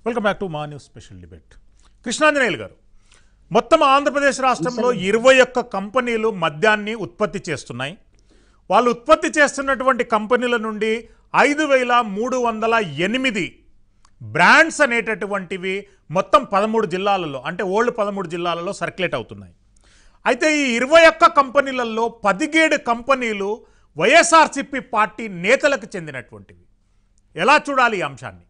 Welcome back to మా news special debate Krishnanjaneyulu garu మొత్తం ఆంధ్రప్రదేశ్ రాష్ట్రంలో ఇరవై ఒక్క కంపెనీలు మద్యాన్ని ఉత్పత్తి చేస్తున్నాయి వాళ్ళు ఉత్పత్తి చేస్తున్నటువంటి కంపెనీల నుండి ఐదు వేల మూడు వందల ఎనిమిది బ్రాండ్స్ అనేటటువంటివి మొత్తం పదమూడు జిల్లాలలో అంటే ఓల్డ్ పదమూడు జిల్లాలలో సర్క్యులేట్ అవుతున్నాయి అయితే ఈ ఇరవై ఒక్క కంపెనీలలో పదిహేడు కంపెనీలు వైఎస్ఆర్సిపి పార్టీ నేతలకు చెందినటువంటివి ఎలా చూడాలి ఈ అంశాన్ని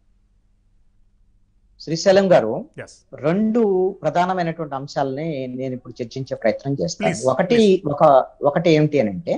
శ్రీశైలం గారు ఎస్ రెండు ప్రధానమైనటువంటి అంశాలని నేను ఇప్పుడు చర్చించే ప్రయత్నం చేస్తాను Please, ఒకటి ఒక ఒకటి ఏమిటి అని అంటే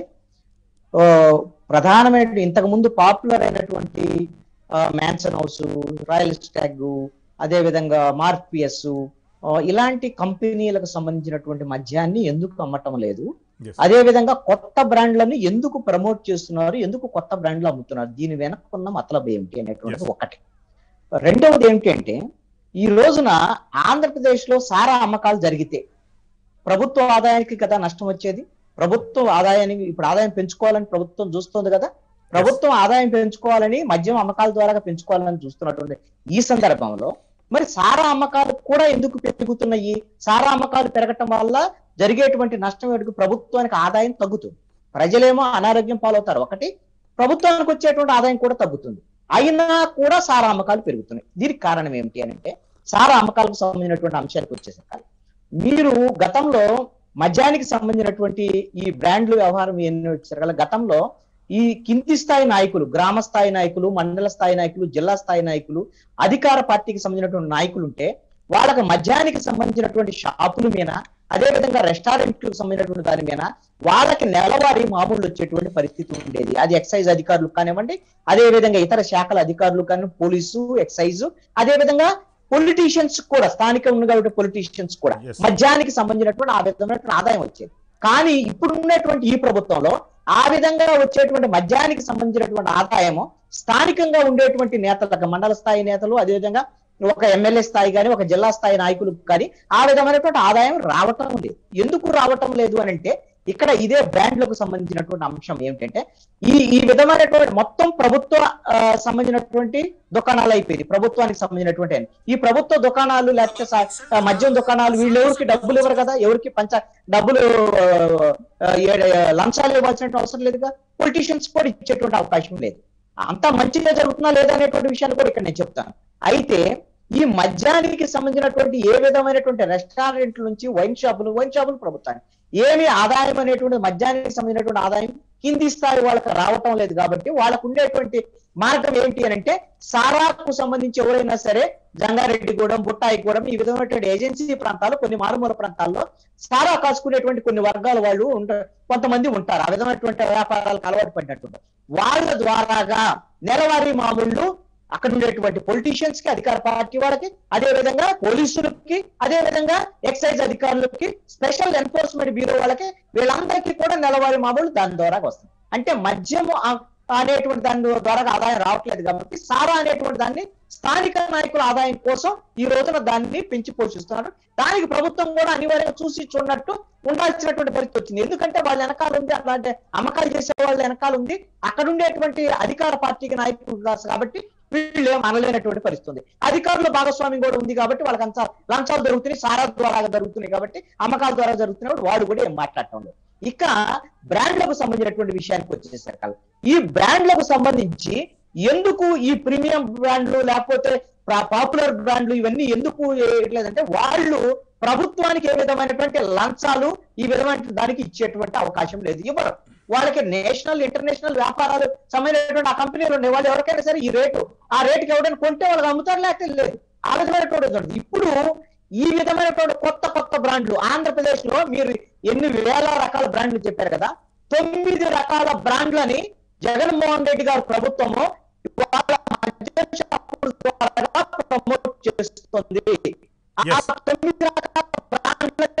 ఓ, ప్రధానమైన ఇంతకు ముందు పాపులర్ అయినటువంటి మ్యాన్సన్ హౌస్ రాయల్ స్టాగ్ అదే విధంగా మార్పిఎస్ ఇలాంటి కంపెనీలకు సంబంధించినటువంటి మద్యాన్ని ఎందుకు అమ్మటం లేదు అదే విధంగా కొత్త బ్రాండ్లను ఎందుకు ప్రమోట్ చేస్తున్నారు ఎందుకు కొత్త బ్రాండ్లు అమ్ముతున్నారు దీని వెనక్కున్న మతలబ్ ఏమిటి అనేటువంటిది Yes. ఒకటి రెండవది ఏమిటి అంటే ఈ రోజున ఆంధ్రప్రదేశ్ లో సారా అమ్మకాలు జరిగితే ప్రభుత్వ ఆదాయానికి కదా నష్టం వచ్చేది ప్రభుత్వం ఆదాయానికి ఇప్పుడు ఆదాయం పెంచుకోవాలని ప్రభుత్వం చూస్తుంది కదా ప్రభుత్వం ఆదాయం పెంచుకోవాలని మద్యం అమ్మకాల ద్వారా పెంచుకోవాలని చూస్తున్నటువంటి ఈ సందర్భంలో మరి సారా అమ్మకాలు కూడా ఎందుకు పెరుగుతున్నాయి సారా అమ్మకాలు పెరగటం వల్ల జరిగేటువంటి నష్టం ఏమిటి ప్రభుత్వానికి ఆదాయం తగ్గుతుంది ప్రజలేమో అనారోగ్యం పాలవుతారు ఒకటి ప్రభుత్వానికి వచ్చేటువంటి ఆదాయం కూడా తగ్గుతుంది అయినా కూడా సారా అమ్మకాలు పెరుగుతున్నాయి దీనికి కారణం ఏమిటి అని అంటే సారా అమ్మకాలకు సంబంధించినటువంటి అంశానికి వచ్చేసరికి మీరు గతంలో మద్యానికి సంబంధించినటువంటి ఈ బ్రాండ్లు వ్యవహారం ఎన్ని వచ్చారు గతంలో ఈ కింది స్థాయి నాయకులు గ్రామ స్థాయి నాయకులు మండల స్థాయి నాయకులు జిల్లా స్థాయి నాయకులు అధికార పార్టీకి సంబంధించినటువంటి నాయకులు ఉంటే వాళ్ళకి మద్యానికి సంబంధించినటువంటి షాపుల మీద అదే విధంగా రెస్టారెంట్లకు సంబంధించినటువంటి దాని మీద వాళ్ళకి నెలవారీ మామూలు వచ్చేటువంటి పరిస్థితి ఉండేది అది ఎక్సైజ్ అధికారులు కానివ్వండి అదే విధంగా ఇతర శాఖల అధికారులు కానీ పోలీసు ఎక్సైజ్ అదే విధంగా పొలిటీషియన్స్ కూడా స్థానికంగా ఉన్నటువంటి పొలిటీషియన్స్ కూడా Yes. మద్యానికి సంబంధించినటువంటి ఆ విధమైనటువంటి ఆదాయం వచ్చేది కానీ ఇప్పుడు ఉన్నటువంటి ఈ ప్రభుత్వంలో ఆ విధంగా వచ్చేటువంటి మద్యానికి సంబంధించినటువంటి ఆదాయము స్థానికంగా ఉండేటువంటి నేతలకు మండల స్థాయి నేతలు అదేవిధంగా ఒక ఎమ్మెల్యే స్థాయి కానీ ఒక జిల్లా స్థాయి నాయకులకు కానీ ఆ విధమైనటువంటి ఆదాయం రావటం లేదు ఎందుకు రావటం లేదు అని అంటే ఇక్కడ ఇదే బ్రాండ్లకు సంబంధించినటువంటి అంశం ఏమిటంటే ఈ ఈ విధమైనటువంటి మొత్తం ప్రభుత్వ ఆ, సంబంధించినటువంటి దుకాణాలు అయిపోయింది ప్రభుత్వానికి సంబంధించినటువంటి అన్ని. ఈ ప్రభుత్వ దుకాణాలు లేకపోతే సా- ఆ, మద్యం దుకాణాలు వీళ్ళు ఎవరికి డబ్బులు ఇవ్వరు కదా ఎవరికి పంచ డబ్బులు ఆ, ఆ, ఏ- లంచాలు ఇవ్వాల్సిన అవసరం లేదుగా పొలిటీషియన్స్ కూడా ఇచ్చేటువంటి అవకాశం లేదు అంత మంచిగా జరుగుతుందా లేదా అనేటువంటి విషయాన్ని కూడా ఇక్కడ నేను చెప్తాను అయితే ఈ మద్యానికి సంబంధించినటువంటి ఏ విధమైనటువంటి రెస్టారెంట్ల నుంచి వైన్ షాపులు వైన్ షాపులు ప్రభుత్వానికి ఏమి ఆదాయం అనేటువంటి మద్యానికి సంబంధించినటువంటి ఆదాయం కింది స్థాయి వాళ్ళకి రావటం లేదు కాబట్టి వాళ్ళకు ఉండేటువంటి మార్గం ఏంటి అని అంటే సారాకు సంబంధించి ఎవరైనా సరే జంగారెడ్డిగూడెం బుట్టాయిగూడెం ఈ విధమైనటువంటి ఏజెన్సీ ప్రాంతాలు కొన్ని మారుమూల ప్రాంతాల్లో సారా కాసుకునేటువంటి కొన్ని వర్గాల వాళ్ళు ఉంటారు కొంతమంది ఉంటారు ఆ విధమైనటువంటి వ్యాపారాలకు అలవాటు పడినట్టు వాళ్ళ ద్వారాగా నెలవారీ మామూళ్ళు అక్కడ ఉండేటువంటి పొలిటీషియన్స్ కి అధికార పార్టీ వాళ్ళకి అదే విధంగా పోలీసులకి అదే విధంగా ఎక్సైజ్ అధికారులకి స్పెషల్ ఎన్ఫోర్స్మెంట్ బ్యూరో వాళ్ళకి వీళ్ళందరికీ కూడా నెలవారీ మామూలు దాని ద్వారా వస్తుంది అంటే మద్యము ఆ- అనేటువంటి దాని ద్వారా ఆదాయం రావట్లేదు కాబట్టి సారా అనేటువంటి దాన్ని స్థానిక నాయకుల ఆదాయం కోసం ఈ రోజున దాన్ని పెంచి పోషిస్తున్నారు దానికి ప్రభుత్వం కూడా అనివార్యంగా చూసి చూడనట్టు ఉండాల్సినటువంటి పరిస్థితి వచ్చింది ఎందుకంటే వాళ్ళ వెనకాల ఉంది అలాంటి అమ్మకాలు చేసే వాళ్ళ వెనకాల ఉంది అక్కడ ఉండేటువంటి అధికార పార్టీకి నాయకులు ఉన్నారు కాబట్టి వీళ్ళు ఏం అనలేనటువంటి పరిస్థితి ఉంది అధికారుల భాగస్వామ్యం కూడా ఉంది కాబట్టి వాళ్ళకి అంత లంచాలు జరుగుతున్నాయి సారా ద్వారా జరుగుతున్నాయి కాబట్టి అమ్మకాల ద్వారా జరుగుతున్నప్పుడు వాడు కూడా ఏం మాట్లాడటం లేదు ఇక బ్రాండ్లకు సంబంధించినటువంటి విషయానికి వచ్చేసరికి ఈ బ్రాండ్లకు సంబంధించి ఎందుకు ఈ ప్రీమియం బ్రాండ్లు లేకపోతే పాపులర్ బ్రాండ్లు ఇవన్నీ ఎందుకు వేయట్లేదంటే వాళ్ళు ప్రభుత్వానికి ఏ విధమైనటువంటి లంచాలు ఈ విధమైన దానికి ఇచ్చేటువంటి అవకాశం లేదు ఇవ్వరు వాళ్ళకి నేషనల్ ఇంటర్నేషనల్ వ్యాపారాలు సంబంధించినటువంటి ఆ కంపెనీలు ఉన్నాయి వాళ్ళు ఎవరికైనా సరే ఈ రేటు ఆ రేటుకి ఎవరైనా కొంటే వాళ్ళకి అమ్ముతారు లేకపోతే లేదు ఆ విధమైనటువంటి ఉంటుంది. ఇప్పుడు ఈ విధమైనటువంటి కొత్త కొత్త బ్రాండ్లు ఆంధ్రప్రదేశ్ లో మీరు ఎన్ని వేల రకాల బ్రాండ్లు చెప్పారు కదా తొమ్మిది రకాల బ్రాండ్లని జగన్మోహన్ రెడ్డి గారి ప్రభుత్వము వాళ్ళ మద్యం షాపుల ద్వారా ప్రమోట్ చేస్తుంది ఆ Yes. తొమ్మిది రకాల బ్రాండ్లనే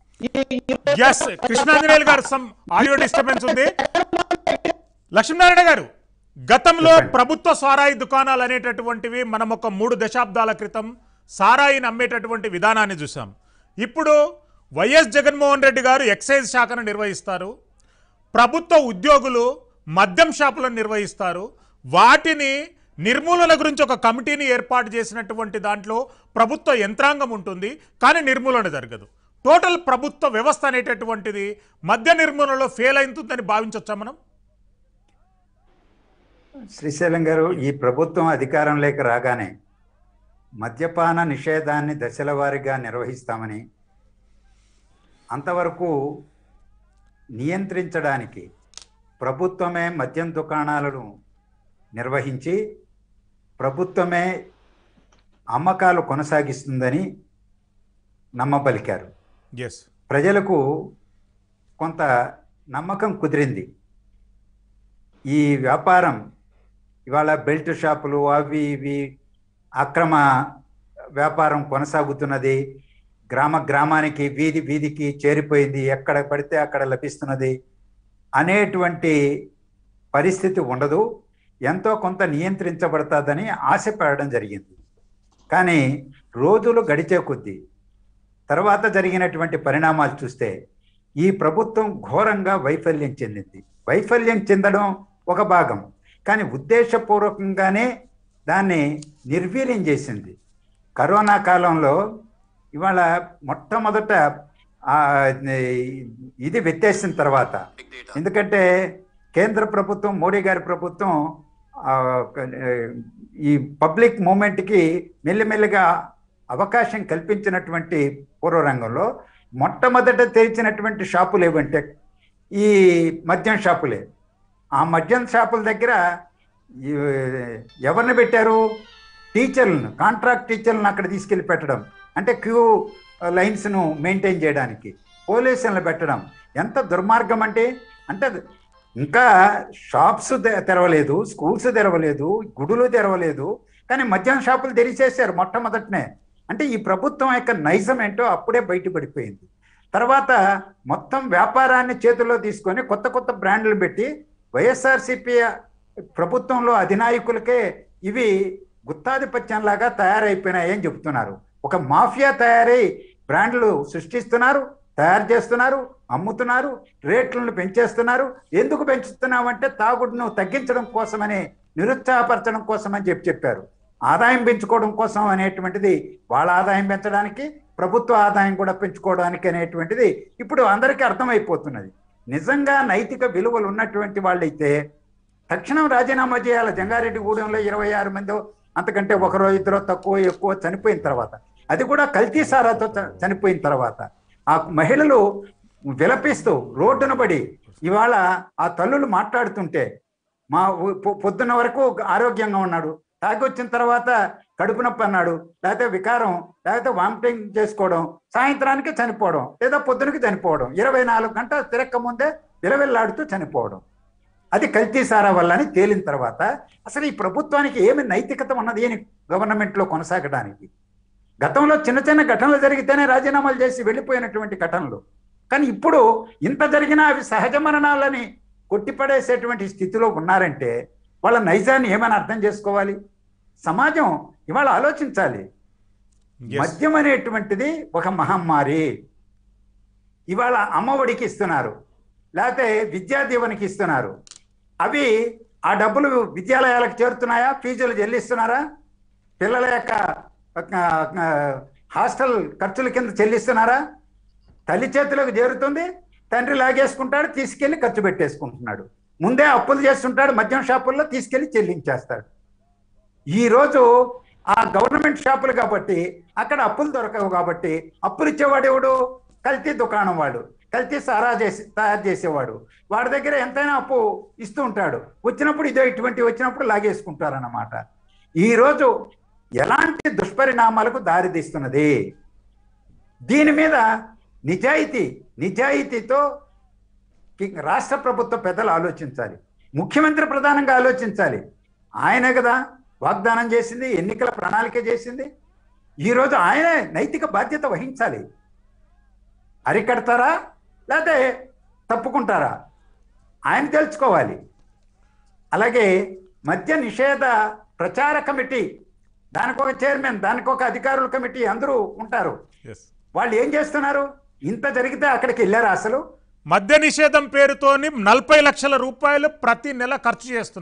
ఈ- ఈ ఎస్ కృష్ణాంజనేయులు గారు సమ్ ఆడియో డిస్టర్బెన్స్ ఉంది లక్ష్మీనారాయణ గారు గతంలో ప్రభుత్వ సారాయి దుకాణాలు అనేటటువంటివి మనం ఒక మూడు దశాబ్దాల క్రితం సారాయిని అమ్మేటటువంటి విధానాన్ని చూసాం ఇప్పుడు వైఎస్ జగన్మోహన్ రెడ్డి గారు ఎక్సైజ్ శాఖను నిర్వహిస్తారు ప్రభుత్వ ఉద్యోగులు మద్యం షాపులను నిర్వహిస్తారు వాటిని నిర్మూలన గురించి ఒక కమిటీని ఏర్పాటు చేసినటువంటి దాంట్లో ప్రభుత్వ యంత్రాంగం ఉంటుంది కానీ నిర్మూలన జరగదు టోటల్ ప్రభుత్వ వ్యవస్థ అనేటటువంటిది మద్య నిర్మూలనలో ఫెయిల్ అవుతుందని భావించవచ్చా మనం శ్రీశైలం గారు ఈ ప్రభుత్వం అధికారంలోకి రాగానే మద్యపాన నిషేధాన్ని దశల వారీగా నిర్వహిస్తామని అంతవరకు నియంత్రించడానికి ప్రభుత్వమే మద్యం దుకాణాలను నిర్వహించి ప్రభుత్వమే అమ్మకాలు కొనసాగిస్తుందని నమ్మబలికారు ఎస్ ప్రజలకు కొంత నమ్మకం కుదిరింది ఈ వ్యాపారం ఇవాళ బెల్ట్ షాపులు అవి ఇవి అక్రమ వ్యాపారం కొనసాగుతున్నది గ్రామ గ్రామానికి వీధి వీధికి చేరిపోయింది ఎక్కడ పడితే అక్కడ లభిస్తున్నది అనేటువంటి పరిస్థితి ఉండదు ఎంతో కొంత నియంత్రించబడుతుందని ఆశపడడం జరిగింది కానీ రోజులు గడిచే కొద్దీ తర్వాత జరిగినటువంటి పరిణామాలు చూస్తే ఈ ప్రభుత్వం ఘోరంగా వైఫల్యం చెందింది వైఫల్యం చెందడం ఒక భాగం కానీ ఉద్దేశపూర్వకంగానే దాన్ని నిర్వీర్యం చేసింది కరోనా కాలంలో ఇవాళ మొట్టమొదట ఆ, ఇది వ్యత్యాసిన తర్వాత ఎందుకంటే కేంద్ర ప్రభుత్వం మోడీ గారి ప్రభుత్వం ఆ, ఈ పబ్లిక్ మూమెంట్కి మెల్లిమెల్లిగా అవకాశం కల్పించినటువంటి పూర్వరంగంలో మొట్టమొదట తెరిచినటువంటి షాపులు ఏవంటే ఈ మద్యం షాపులే ఆ మద్యం షాపుల దగ్గర ఈ, ఎవరిని పెట్టారు టీచర్లను కాంట్రాక్ట్ టీచర్లను అక్కడ తీసుకెళ్ళి పెట్టడం అంటే క్యూ లైన్స్ను మెయింటైన్ చేయడానికి పోలీసులను పెట్టడం ఎంత దుర్మార్గం అంటే అంటే ఇంకా షాప్స్ తె- తెరవలేదు స్కూల్స్ తెరవలేదు గుడులు తెరవలేదు కానీ మద్యం షాపులు తెరిచేశారు మొట్టమొదటనే అంటే ఈ ప్రభుత్వం యొక్క నైజం ఏంటో అప్పుడే బయటపడిపోయింది తర్వాత మొత్తం వ్యాపారాన్ని చేతుల్లో తీసుకొని కొత్త కొత్త బ్రాండ్లు పెట్టి వైఎస్ఆర్సిపి ప్రభుత్వంలో అధినాయకులకే ఇవి గుత్తాధిపత్యంలాగా తయారైపోయినాయని చెబుతున్నారు ఒక మాఫియా తయారై బ్రాండ్లు సృష్టిస్తున్నారు తయారు చేస్తున్నారు అమ్ముతున్నారు రేట్లను పెంచేస్తున్నారు ఎందుకు పెంచుతున్నామంటే తాగుడును తగ్గించడం కోసమని నిరుత్సాహపరచడం కోసం అని చెప్పి చెప్పారు ఆదాయం పెంచుకోవడం కోసం అనేటువంటిది వాళ్ళ ఆదాయం పెంచడానికి ప్రభుత్వ ఆదాయం కూడా పెంచుకోవడానికి అనేటువంటిది ఇప్పుడు అందరికీ అర్థమైపోతున్నది నిజంగా నైతిక విలువలు ఉన్నటువంటి వాళ్ళైతే తక్షణం రాజీనామా చేయాలి జంగారెడ్డిగూడెంలో ఇరవై ఆరు మంది అంతకంటే ఒకరో ఇద్దరో తక్కువ ఎక్కువ చనిపోయిన తర్వాత అది కూడా కల్తీ సారాతో చ- చనిపోయిన తర్వాత ఆ మహిళలు విలపిస్తూ రోడ్డున పడి ఇవాళ ఆ తల్లులు మాట్లాడుతుంటే మా ఊ- పొ- పొద్దున్న వరకు ఆరోగ్యంగా ఉన్నాడు తాగి వచ్చిన తర్వాత కడుపు నొప్పి అన్నాడు లేకపోతే వికారం లేకపోతే వామిటింగ్ చేసుకోవడం సాయంత్రానికి చనిపోవడం లేదా పొద్దునకి చనిపోవడం ఇరవై నాలుగు గంటల తిరక్క ముందే విలవిల్లాడుతూ చనిపోవడం అది కల్తీ సారా వల్ల అని తేలిన తర్వాత అసలు ఈ ప్రభుత్వానికి ఏమి నైతికత ఉన్నది అని గవర్నమెంట్లో కొనసాగడానికి గతంలో చిన్న చిన్న ఘటనలు జరిగితేనే రాజీనామాలు చేసి వెళ్ళిపోయినటువంటి ఘటనలు కానీ ఇప్పుడు ఇంత జరిగినా అవి సహజ మరణాలని కొట్టిపడేసేటువంటి స్థితిలో ఉన్నారంటే వాళ్ళ నైజాన్ని ఏమైనా అర్థం చేసుకోవాలి సమాజం ఇవాళ ఆలోచించాలి Yes. మద్యం అనేటువంటిది ఒక మహమ్మారి ఇవాళ అమ్మఒడికి ఇస్తున్నారు లేకపోతే విద్యా దీవెనకి ఇస్తున్నారు అవి ఆ డబ్బులు విద్యాలయాలకు చేరుతున్నాయా ఫీజులు చెల్లిస్తున్నారా పిల్లల యొక్క ఆ, ఆ, హాస్టల్ ఖర్చుల కింద చెల్లిస్తున్నారా తల్లి చేతిలోకి చేరుతుంది తండ్రి లాగేసుకుంటాడు తీసుకెళ్లి ఖర్చు పెట్టేసుకుంటున్నాడు ముందే అప్పులు చేస్తుంటాడు మద్యం షాపుల్లో తీసుకెళ్లి చెల్లించేస్తాడు ఈ రోజు ఆ గవర్నమెంట్ షాపులు కాబట్టి అక్కడ అప్పులు దొరకవు కాబట్టి అప్పులు ఇచ్చేవాడు ఎవడు కల్తీ దుకాణం వాడు కల్తీ సారా చేసి తయారు చేసేవాడు వాడి దగ్గర ఎంతైనా అప్పు ఇస్తూ ఉంటాడు వచ్చినప్పుడు ఇదో ఇటువంటి వచ్చినప్పుడు లాగేసుకుంటారన్నమాట ఈ రోజు ఎలాంటి దుష్పరిణామాలకు దారితీస్తున్నది దీని మీద నిజాయితీ నిజాయితీతో కి- రాష్ట్ర ప్రభుత్వ పెద్దలు ఆలోచించాలి ముఖ్యమంత్రి ప్రధానంగా ఆలోచించాలి ఆయనే కదా వాగ్దానం చేసింది ఎన్నికల ప్రణాళిక చేసింది ఈరోజు ఆయనే నైతిక బాధ్యత వహించాలి అరికడతారా లేకపోతే తప్పుకుంటారా ఆయన తెలుసుకోవాలి అలాగే మద్య నిషేధ ప్రచార కమిటీ దానికి ఒక చైర్మన్ దానికి ఒక అధికారుల కమిటీ అందరూ ఉంటారు ఎస్ వాళ్ళు ఏం చేస్తున్నారు ఇంత జరిగితే అక్కడికి వెళ్ళారా అసలు మద్య నిషేధం పేరుతోని నలభై లక్షల రూపాయలు ప్రతి నెల ఖర్చు చేస్తున్నారు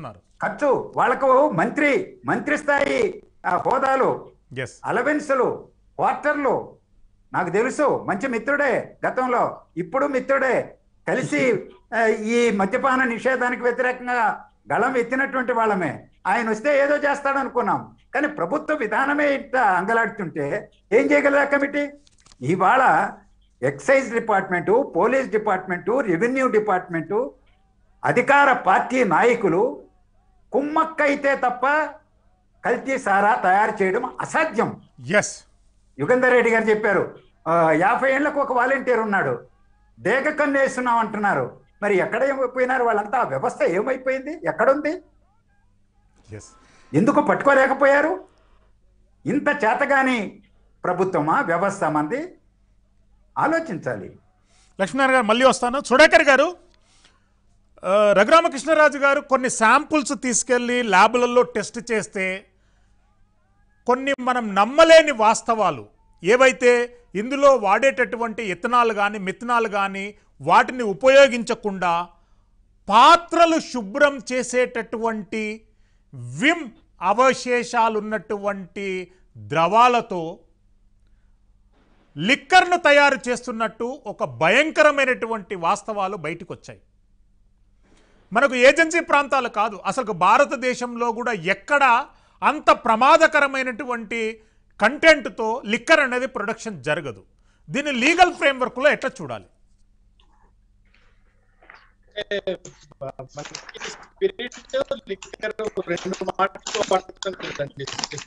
ఖర్చు వాళ్ళకు మంత్రి మంత్రి స్థాయి ఆ, హోదాలు ఎస్ అలవెన్సులు క్వార్టర్లు నాకు తెలుసు మంచి మిత్రుడే గతంలో ఇప్పుడు మిత్రుడే కలిసి ఆ, ఈ మద్యపాన నిషేధానికి వ్యతిరేకంగా గళం ఎత్తినటువంటి వాళ్ళమే ఆయన వస్తే ఏదో చేస్తాడు అనుకున్నాం కానీ ప్రభుత్వ విధానమే ఇట్ట అంగలాడుతుంటే ఏం చేయగలరా కమిటీ ఇవాళ excise department police department revenue department అధికార పార్టీ నాయకులు కుమ్మక్కైతే తప్ప కల్తీ సారా తయారు చేయడం అసాధ్యం ఎస్ యుగంధర్ రెడ్డి గారు చెప్పారు ఆ, యాభై ఏళ్లకు ఒక వాలంటీర్ ఉన్నాడు దేగ కన్ను వేస్తున్నాం అంటున్నారు మరి ఎక్కడ ఏమైపోయినారు వాళ్ళంతా ఆ వ్యవస్థ ఏమైపోయింది ఎక్కడుంది ఎస్ ఎందుకు పట్టుకోలేకపోయారు ఇంత చేతగాని ప్రభుత్వమా వ్యవస్థ మంది ఆలోచించాలి లక్ష్మీనారాయణ గారు మళ్ళీ వస్తాను సుడాకర్ గారు ఆ, రఘురామకృష్ణరాజు గారు కొన్ని శాంపుల్స్ తీసుకెళ్ళి ల్యాబులలో టెస్ట్ చేస్తే కొన్ని మనం నమ్మలేని వాస్తవాలు ఏవైతే ఇందులో వాడేటటువంటి ఇథనాల్ కానీ మిథనాల్ కానీ వాటిని ఉపయోగించకుండా పాత్రలు శుభ్రం చేసేటటువంటి విమ్ అవశేషాలున్నటువంటి ద్రవాలతో లిక్కర్ను తయారు చేస్తున్నట్టు ఒక భయంకరమైనటువంటి వాస్తవాలు బయటకు వచ్చాయి మనకు ఏజెన్సీ ప్రాంతాలు కాదు అసలు భారతదేశంలో కూడా ఎక్కడ అంత ప్రమాదకరమైనటువంటి కంటెంట్తో లిక్కర్ అనేది ప్రొడక్షన్ జరగదు దీన్ని లీగల్ ఫ్రేమ్వర్క్లో ఎట్లా చూడాలి మనకి స్పిరిట్ లిక్కర్ రెండు మాటలు పడుతుందండి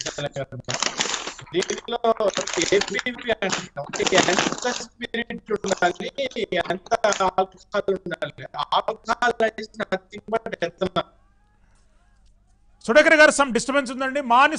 దీంట్లో ఏబీపీ అంటాం ఎంత స్పిరిట్ ఉండాలి ఎంత ఆల్కహాల్ ఉండాలి ఆల్కహాల్ అయితే నథింగ్ బట్ ఎత్తనా సుడకర్ గారు సమ్ డిస్టర్బెన్స్ ఉందండి మాని